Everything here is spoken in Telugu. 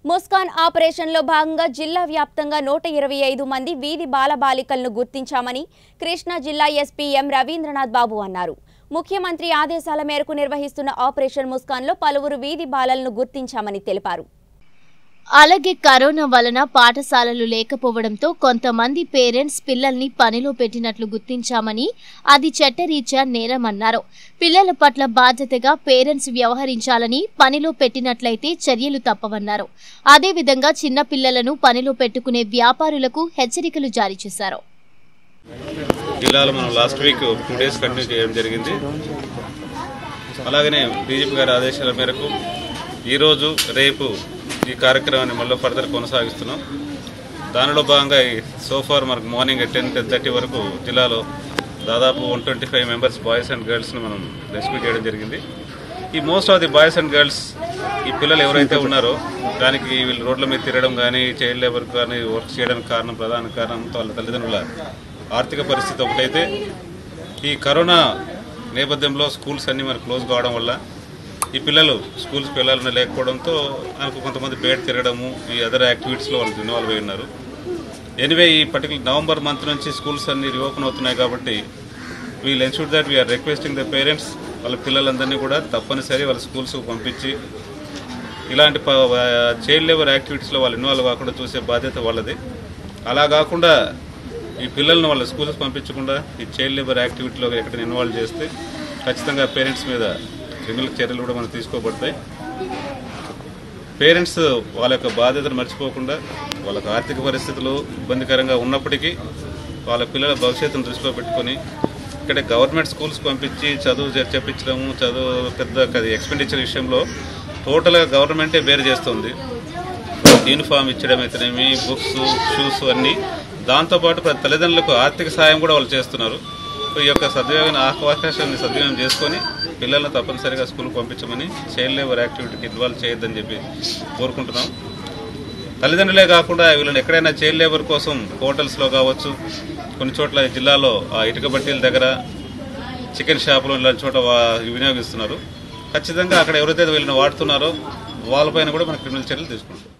ముస్కాన్ ఆపరేషన్లో భాగంగా జిల్లా వ్యాప్తంగా నూట ఇరవై ఐదు మంది వీధి బాలబాలికలను గుర్తించామని కృష్ణా జిల్లా ఎస్పీ ఎం రవీంద్రనాథ్ బాబు అన్నారు ముఖ్యమంత్రి ఆదేశాల మేరకు నిర్వహిస్తున్న ఆపరేషన్ ముస్కాన్లో పలువురు వీధి బాలలను గుర్తించామని తెలిపారు అలాగే కరోనా వలన పాఠశాలలు లేకపోవడంతో కొంతమంది పేరెంట్స్ పిల్లల్ని పనిలో పెట్టినట్లు గుర్తించామని అది చట్టరీత్యా నేరమన్నారు పిల్లల పట్ల బాధ్యతగా పేరెంట్స్ వ్యవహరించాలని పనిలో పెట్టినట్లయితే చర్యలు తప్పవన్నారు అదేవిధంగా చిన్న పిల్లలను పనిలో పెట్టుకునే వ్యాపారులకు హెచ్చరికలు జారీ చేశారు జిల్లాలో మనం last week two days continue చేయడం జరిగింది అలాగనే డీజీపీ గారి ఆదేశాల మేరకు ఈరోజు రేపు ఈ కార్యక్రమాన్ని మళ్ళీ ఫర్దర్ కొనసాగిస్తున్నాం దానిలో భాగంగా ఈ సోఫార్ మనకు మార్నింగ్ టెన్ టెన్ థర్టీ వరకు జిల్లాలో దాదాపు one twenty five members boys and గర్ల్స్ని మనం రెస్క్యూ చేయడం జరిగింది ఈ most of the boys and girls ఈ పిల్లలు ఎవరైతే ఉన్నారో దానికి వీళ్ళు రోడ్ల మీద తిరగడం కానీ చైల్డ్ లేబర్ కానీ వర్క్ చేయడానికి కారణం ప్రధాన కారణం వాళ్ళ తల్లిదండ్రుల ఆర్థిక పరిస్థితి ఒకటైతే ఈ కరోనా నేపథ్యంలో స్కూల్స్ అన్నీ మరి క్లోజ్ కావడం వల్ల ఈ పిల్లలు స్కూల్స్కి వెళ్ళాలని లేకపోవడంతో ఆయనకు కొంతమంది బయట తిరగడము ఈ అదర్ యాక్టివిటీస్లో వాళ్ళు ఇన్వాల్వ్ అయి ఉన్నారు ఎనివే ఈ పర్టికులర్ నవంబర్ మంత్ నుంచి స్కూల్స్ అన్ని రీఓపెన్ అవుతున్నాయి కాబట్టి we'll ensure that we're requesting the parents వాళ్ళ పిల్లలందరినీ కూడా తప్పనిసరి వాళ్ళ స్కూల్స్కి పంపించి ఇలాంటి చైల్డ్ లేబర్ యాక్టివిటీస్లో వాళ్ళు ఇన్వాల్వ్ కాకుండా చూసే బాధ్యత వాళ్ళది అలా కాకుండా ఈ పిల్లల్ని వాళ్ళ స్కూల్స్ పంపించకుండా ఈ చైల్డ్ లేబర్ యాక్టివిటీలో ఎక్కడ ఇన్వాల్వ్ చేస్తే ఖచ్చితంగా పేరెంట్స్ మీద క్రిమినల్ చర్యలు కూడా మనం తీసుకోబడతాయి పేరెంట్స్ వాళ్ళ యొక్క బాధ్యతను మర్చిపోకుండా వాళ్ళకి ఆర్థిక పరిస్థితులు ఇబ్బందికరంగా ఉన్నప్పటికీ వాళ్ళ పిల్లల భవిష్యత్తును దృష్టిలో పెట్టుకొని ఇక్కడ గవర్నమెంట్ స్కూల్స్ పంపించి చదువు చె- చెప్పించడము చదువు పెద్ద ఎక్స్పెండిచర్ విషయంలో టోటల్గా గవర్నమెంటే బేర్ చేస్తుంది యూనిఫామ్ ఇచ్చడం అయితేనేమి బుక్స్ షూస్ అన్నీ దాంతోపాటు ప్రతి తల్లిదండ్రులకు ఆర్థిక సాయం కూడా వాళ్ళు చేస్తున్నారు సో ఈ యొక్క సద్వినియోగం అవకాశాన్ని సద్వినియోగం చేసుకొని పిల్లల్ని తప్పనిసరిగా స్కూల్కి పంపించమని చైల్డ్ లేబర్ యాక్టివిటీకి ఇన్వాల్వ్ చేయొద్దని చెప్పి కోరుకుంటున్నాం తల్లిదండ్రులే కాకుండా వీళ్ళని ఎక్కడైనా చైల్డ్ లేబర్ కోసం హోటల్స్లో కావచ్చు కొన్ని చోట్ల ఈ జిల్లాలో ఆ ఇటుక బట్టీల దగ్గర చికెన్ షాపులు ఇలాంటి చోట వా- వినియోగిస్తున్నారు ఖచ్చితంగా అక్కడ ఎవరైతే వీళ్ళని వాడుతున్నారో వాళ్ళపైన కూడా మన క్రిమినల్ చర్యలు తీసుకుంటాం